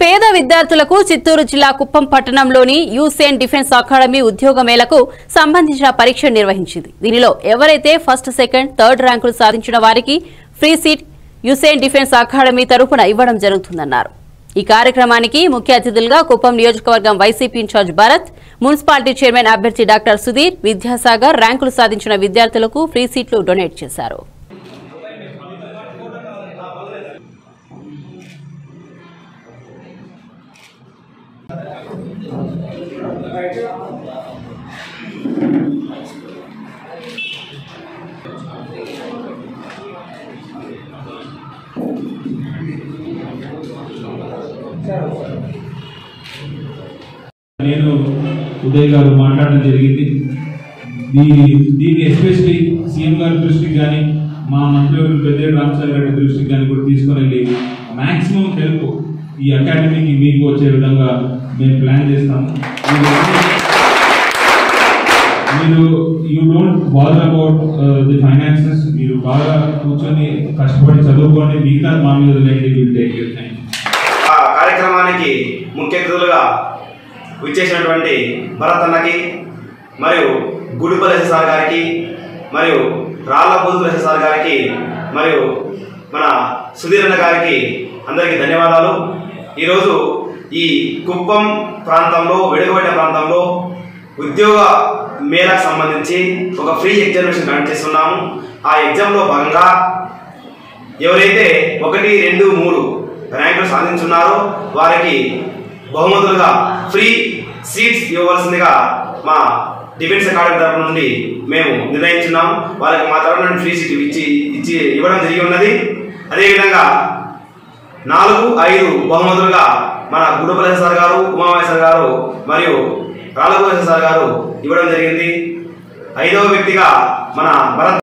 పేద విద్యార్థులకు చిత్తూరు జిల్లా కుప్పం పట్టణంలోని యూసేన్ డిఫెన్స్ అకాడమీ ఉద్యోగ మేళకు సంబంధించిన పరీక్ష నిర్వహించింది దీనిలో ఎవరైతే ఫస్ట్ సెకండ్ థర్డ్ ర్యాంకులు సాధించిన వారికి ఫ్రీ సీట్ యూసేన్ డిఫెన్స్ అకాడమీ తరపున ఇవ్వడం జరుగుతుందన్నారు ఈ కార్యక్రమానికి ముఖ్య అతిథులుగా కుప్పం నియోజకవర్గం YCP incharge Bharat municipality chairman అభ్యర్థి డాక్టర్ సుధీర్ విద్యాసాగర్ ర్యాంకులు సాధించిన విద్యార్థులకు ఫ్రీ సీట్లు డొనేట్ చేశారు నేను ఉదయ్ గారు మాట్లాడడం జరిగింది దీని దీన్ని ఎస్పెషలీ సీఎం గారి దృష్టికి కానీ మా మంత్రివర్యులు పెద్ద రామచంద్ర రెడ్డి దృష్టికి కానీ కూడా తీసుకొని వెళ్ళి మాక్సిమం హెల్ప్ ఈ అకాడమీకి మీకు వచ్చే విధంగా మేము ప్లాన్ చేస్తాము మీరు you don't bother about the finances మీరు బాగా కూర్చొని కష్టపడి చదువుకోండి మిగతా మా మీద లేండి విల్ టేక్ యూర్ థ్యాంక్ ఆ కార్యక్రమానికి ముఖ్య అతిథులుగా విచ్చేసినటువంటి భరత్ అన్నకి మరియు గుడిపల్లి సార్ గారికి మరియు రాళ్లబోదు సార్ గారికి మరియు మన సుధీర్ అన్న గారికి అందరికీ ధన్యవాదాలు ఈరోజు ఈ కుప్పం ప్రాంతంలో వెడుగబడిన ప్రాంతంలో ఉద్యోగ మేళకు సంబంధించి ఒక ఫ్రీ ఎగ్జామినేషన్ కండక్ట్ చేస్తున్నాము ఆ ఎగ్జామ్లో భాగంగా ఎవరైతే ఒకటి రెండు మూడు ర్యాంకులు సాధించున్నారో వారికి బహుమతులుగా ఫ్రీ సీట్స్ ఇవ్వవలసిందిగా మా డిఫెన్స్ అకాడమీ తరపు నుండి మేము నిర్ణయించున్నాం వాళ్ళకి మా తరపు నుండి ఫ్రీ సీట్ ఇచ్చి ఇచ్చి ఇవ్వడం జరిగి ఉన్నది అదేవిధంగా నాలుగు ఐదు బహుమతులుగా మన గుడుపల్లి సార్ గారు ఉమామహేశ్వర్ గారు మరియు రాళ్ళగోశ సార్ గారు ఇవ్వడం జరిగింది ఐదవ వ్యక్తిగా మన భరత్